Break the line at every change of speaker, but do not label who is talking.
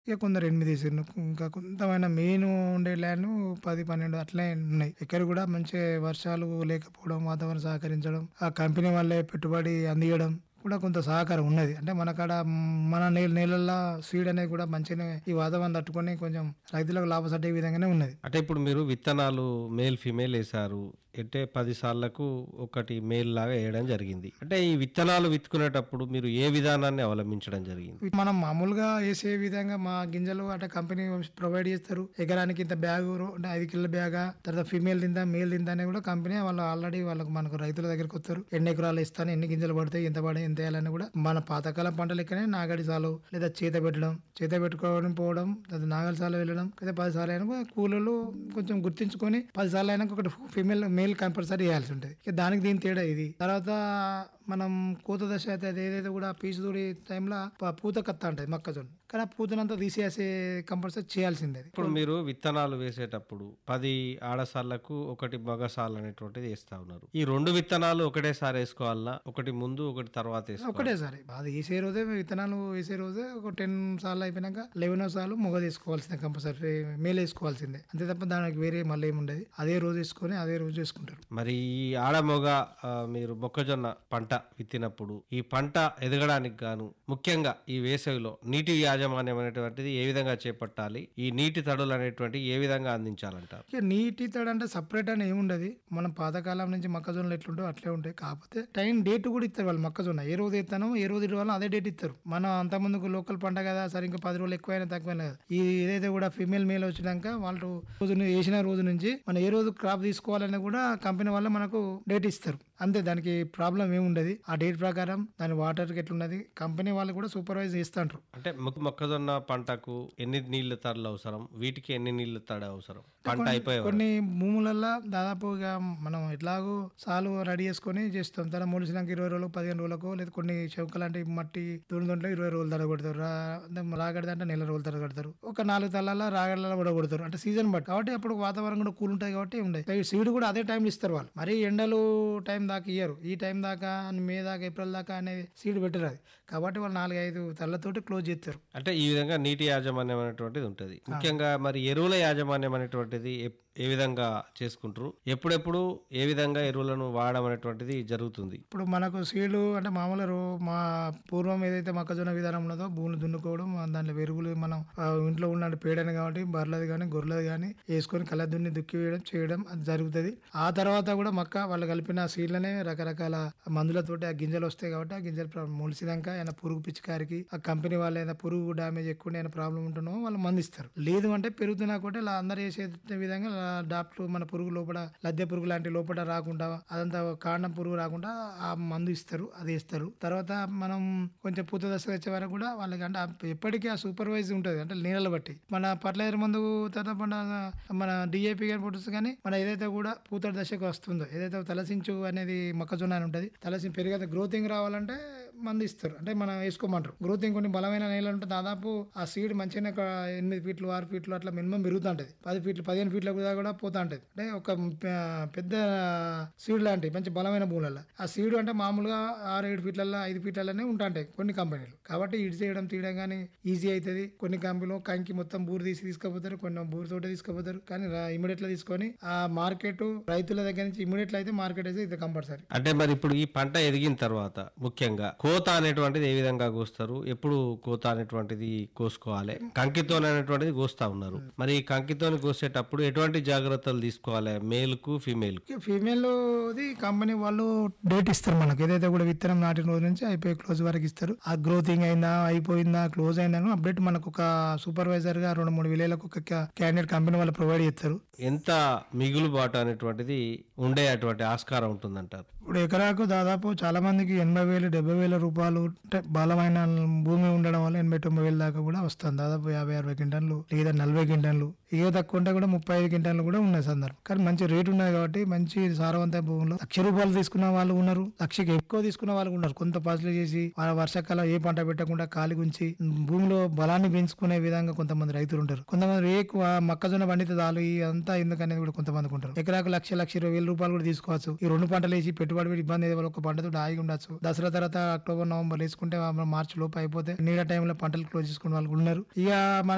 ఇక కొందరు ఎనిమిది వేసారు ఇంకా కొంతమైన మెయిన్ ఉండే ల్యాండ్ పది పన్నెండు అట్లనే ఉన్నాయి ఇక్కడ కూడా మంచి వర్షాలు లేకపోవడం వాతావరణం సహకరించడం ఆ కంపెనీ వాళ్ళే పెట్టుబడి అందియడం కూడా కొంత సహకారం ఉన్నది అంటే మన కాడ మన నేల నేలల్లో సీడ్ అనేది కూడా మంచిగానే ఈ వాతావరణం తట్టుకొని కొంచెం రైతులకు లాభసడ్డే విధంగానే ఉన్నది
అంటే ఇప్పుడు మీరు విత్తనాలు మేల్ ఫీమేల్ వేసారు అంటే పది సార్లకు ఒకటి మేల్ లాగా వేయడం జరిగింది అంటే ఈ విత్తనాలు విత్తుకునేటప్పుడు మీరు ఏ విధానాన్ని అవలంబించడం జరిగింది
మనం మామూలుగా వేసే విధంగా మా గింజలు అట్లా కంపెనీ ప్రొవైడ్ చేస్తారు ఎకరానికి ఇంత బ్యాగ్ అంటే ఐదు కిలోల బ్యాగా తర్వాత ఫీమేల్ తిందా మేల్ తిందా అని కూడా కంపెనీ వాళ్ళు ఆల్రెడీ వాళ్ళకి మనకు రైతుల దగ్గరికి వస్తారు ఎన్ని ఎకరాలు ఇస్తాను ఎన్ని గింజలు పడతాయి ఎంత పడి ఎంత వేయాలని కూడా మన పాతకాలం పంట లెక్కనే నాగడి సాలు లేదా చేత పెట్టడం చేత పెట్టుకోవడం పోవడం లేదా నాగలి సాలు వెళ్ళడం లేదా పది సార్లు అయినా కూడా కూలీలు కొంచెం గుర్తించుకొని పది సార్లు అయినా ఒకటి ఫీమేల్ మేల్ కంపల్సరీ వేయాల్సి ఉంటుంది ఇక దానికి దీని తేడా ఇది తర్వాత మనం పూత దశ అయితే అది ఏదైతే కూడా పీచుదూడి టైంలో ప- పూత కత్త ఉంటుంది మొక్కజొన్న కానీ ఆ పూతనంతా తీసేసే కంపల్సరీ చేయాల్సిందే అది.
ఇప్పుడు మీరు విత్తనాలు వేసేటప్పుడు పది ఆడసార్లకు ఒకటి మగసార్లు అనేటువంటిది వేస్తా ఉన్నారు ఈ రెండు విత్తనాలు ఒకటేసారి వేసుకోవాలన్నా ఒకటి ముందు ఒకటి తర్వాత వేసుకోవాలి
ఒకటేసారి అది వేసే రోజే విత్తనాలు వేసే రోజే ఒక టెన్ సార్లు అయిపోయినాక లెవెన్ సార్లు మొగ తీసుకోవాల్సిందే కంపల్సరీ మేలు వేసుకోవాల్సిందే అంతే తప్ప దానికి వేరే మళ్ళీ ఏముండదు అదే రోజు వేసుకొని అదే రోజు చేసుకుంటారు
మరి ఈ ఆడ మొగ ఆ, మీరు మొక్కజొన్న పంట విత్తినప్పుడు ఈ పంట ఎదగడానికి గాను ముఖ్యంగా ఈ వేసవిలో నీటి యాజమాన్యం అనేటువంటిది ఏ విధంగా చేపట్టాలి ఈ నీటి తడులు అనేటువంటి ఏ విధంగా అందించాలంటారు
ఇక నీటి తడి అంటే సపరేట్ అని ఏముండదు మనం పాతకాలం నుంచి మొక్కజొన్నలు ఎట్లుంటో అట్లే ఉంటాయి కాకపోతే టైం డేట్ కూడా ఇస్తారు వాళ్ళు మొక్కజొన్న ఏ రోజు ఎత్తానో ఏ రోజు ఇవ్వాలో అదే డేట్ ఇస్తారు మనం అంత ముందుకు లోకల్ పంట కదా సరే ఇంకా పది రోజులు ఎక్కువైనా తక్కువైనా కదా ఈ ఏదైతే కూడా ఫీమేల్ మేల్ వచ్చినాక వాళ్ళు రోజు ను- వేసిన రోజు నుంచి మనం ఏ రోజు క్రాప్ తీసుకోవాలని కూడా కంపెనీ వాళ్ళు మనకు డేట్ ఇస్తారు అంతే దానికి ప్రాబ్లం ఏముండదు ఆ డేట్ ప్రకారం దాని వాటర్కి ఎట్లున్నది కంపెనీ వాళ్ళు కూడా సూపర్వైజ్ చేస్తుంటారు
అంటే మొక్క- మొక్కజొన్న పంటకు ఎన్ని నీళ్ల తడులు అవసరం వీటికి ఎన్ని నీళ్ల తడి అవసరం పంట అయిపోయే వరకు.
కొన్ని భూములల్లో దాదాపుగా మనం ఎట్లాగో సాలు రెడీ చేసుకొని చేస్తాం తర్వాత మొలిసినాక ఇరవై రోజులకు పదిహేను రోజులకు లేదా కొన్ని చౌక లాంటి మట్టి దుని దాంట్లో ఇరవై రోజులు తడ కొడతారు రా- రాగడి అంటే నెల రోజులు తడ కొడతారు ఒక నాలుగు తల్లాల రాగడల కూడా కొడతారు అంటే సీజన్ బట్టి కాబట్టి అప్పుడు వాతావరణం కూడా కూల్ ఉంటుంది కాబట్టి ఉండే సీడ్ కూడా అదే టైం ఇస్తారు వాళ్ళు మరి ఎండలు టైం దాకా ఇయ్యరు ఈ టైం దాకా అని మే దాకా ఏప్రిల్ దాకా అనేది సీడ్ పెట్టరు అది కాబట్టి వాళ్ళు నాలుగు ఐదు తల్లతోటి క్లోజ్ చేస్తారు
అంటే ఈ విధంగా నీటి యాజమాన్యం అనేటువంటిది ఉంటుంది ముఖ్యంగా మరి ఎరువుల యాజమాన్యం అనేటువంటిది ఎప్- ఏ విధంగా చేసుకుంటారు ఎప్పుడెప్పుడు ఏ విధంగా ఎరువులను వాడడం అనేటువంటిది జరుగుతుంది
ఇప్పుడు మనకు సీడ్లు అంటే మామూలు రో- మా పూర్వం ఏదైతే మొక్కజొన్న విధానం ఉన్నదో భూమిని దున్నుకోవడం ఆ దాంట్లో వెరుగులు మనం ఆ, ఇంట్లో ఉన్న పేడని కాబట్టి బర్రెలది కానీ గొర్రెలది కానీ వేసుకొని కళ్ళ దున్ని దుక్కి వేయడం చేయడం అది జరుగుతుంది ఆ తర్వాత కూడా మొక్క వాళ్ళు కలిపిన సీడ్లనే రకరకాల మందులతోటి ఆ గింజలు వస్తాయి కాబట్టి ఆ గింజలు ప్ర- మొలిసినాక ఏమైనా పురుగు పిచికారికి ఆ కంపెనీ వాళ్ళు ఏదైనా పురుగు డ్యామేజ్ ఎక్కువ ఏమైనా ప్రాబ్లం ఉంటున్నామో వాళ్ళు మందిస్తారు లేదు అంటే పెరుగుతున్నా కూడా ఇలా అందరు చేసే విధంగా డాక్టర్ మన పురుగు లోపల లద్దె పురుగు లాంటి లోపల రాకుండా అదంతా కాండం పురుగు రాకుండా ఆ మందు ఇస్తారు అది వేస్తారు తర్వాత మనం కొంచెం పూత దశ వచ్చే వరకు కూడా వాళ్ళకి అంటే ఆ- ఎప్పటికీ ఆ సూపర్వైజ్ ఉంటుంది అంటే నీళ్ళ బట్టి మన ఫర్టిలైజర్ మందు తర్వాత మన మన డిఏపి కానీ పొట్టు కానీ మన ఏదైతే కూడా పూత దశకు వస్తుందో ఏదైతే తలసించు అనేది మొక్కజొన్న అని ఉంటుంది తలసి పెరిగే గ్రోతింగ్ రావాలంటే మందు ఇస్తారు అంటే మనం వేసుకోమంటారు గ్రోతింగ్ కొన్ని బలమైన నేల ఉంటే దాదాపు ఆ సీడ్ మంచిగా ఒక ఎనిమిది ఫీట్లు ఆరు ఫీట్లు అట్లా మినిమం పెరుగుతుంటది పది ఫీట్లు పదిహేను ఫీట్ల కూడా కూడా పోతా ఉంటది అంటే ఒక పె- పెద్ద సీడ్ లాంటి మంచి బలమైన భూములలో ఆ సీడ్ అంటే మామూలుగా ఆరు ఏడు ఫీట్లలో ఐదు ఫీట్లలోనే ఉంటాయి కొన్ని కంపెనీలు కాబట్టి ఇటు చేయడం తీయడం కానీ ఈజీ అవుతుంది కొన్ని కంపెనీలు కంకి మొత్తం బూరు తీసి తీసుకుపోతారు కొన్ని బూరు తోట తీసుకుపోతారు కానీ ఇమీడియట్ తీసుకొని ఆ మార్కెట్ రైతుల దగ్గర నుంచి ఇమీడియట్ అయితే మార్కెట్ అయితే ఇది కంపల్సరీ
అంటే మరి ఇప్పుడు ఈ పంట ఎదిగిన తర్వాత ముఖ్యంగా కోత అనేటువంటిది ఏ విధంగా కోస్తారు ఎప్పుడు కోత అనేటువంటిది కోసుకోవాలి కంకితో అనేటువంటిది కోస్తా ఉన్నారు మరి ఈ కంకితోని కోసేటప్పుడు ఎటువంటి జాగ్రత్తలు తీసుకోవాలి మేల్ కు ఫీమేల్ కు
ఫీమేల్ ది కంపెనీ వాళ్ళు డేట్ ఇస్తారు మనకి ఏదైతే కూడా విత్తనం నాటిన రోజు నుంచి అయిపోయి క్లోజ్ వరకు ఇస్తారు ఆ గ్రోతింగ్ అయిందా అయిపోయిందా క్లోజ్ అయిందా అని అప్డేట్ మనకు ఒక సూపర్వైజర్ గా రెండు మూడు వేలకు ఒక క్యాండిడేట్ కంపెనీ వాళ్ళు ప్రొవైడ్ చేస్తారు
ఎంత మిగులుబాటు అనేటువంటిది ఉండే అటువంటి ఆస్కారం ఉంటుందంటారు
ఇప్పుడు ఎకరాకు దాదాపు చాలా మందికి ఎనభై వేలు డెబ్బై వేల రూపాయలు అంటే బలమైన భూమి ఉండడం వల్ల ఎనభై తొంభై వేల దాకా కూడా వస్తుంది దాదాపు యాభై అరవై క్వింటన్లు లేదా నలభై క్వింటన్లు ఏ తక్కువ ఉంటే కూడా ముప్పై ఐదు క్వింటన్లు కూడా ఉన్నాయి సందర్భం కానీ మంచి రేట్ ఉన్నాయి కాబట్టి మంచి సారవంత భూములు లక్ష రూపాయలు తీసుకున్న వాళ్ళు ఉన్నారు లక్షకి ఎక్కువ తీసుకున్న వాళ్ళు ఉన్నారు కొంత పసులు చేసి వాళ్ళ వర్షాకాలం ఏ పంట పెట్టకుండా కాలి గుంచి భూమిలో బలాన్ని పెంచుకునే విధంగా కొంతమంది రైతులు ఉంటారు కొంతమంది రేకు ఆ మొక్కజొన్న పండితే చాలు ఇదంతా ఎందుకనేది కూడా కొంతమంది ఉంటారు ఎకరాకు లక్ష లక్ష ఇరవై వేల రూపాయలు కూడా తీసుకోవచ్చు ఈ రెండు పంటలు వేసి పెట్టుబడి పెట్టి ఇబ్బంది అయ్యే వాళ్ళు ఒక పంటతో ఆగి ఉండొచ్చు దసరా తర్వాత అక్టోబర్ నవంబర్ వేసుకుంటే మార్చి లోపు అయిపోతే నీడ టైంలో పంటలు క్లోజ్ చేసుకునే వాళ్ళు ఉన్నారు ఇక మన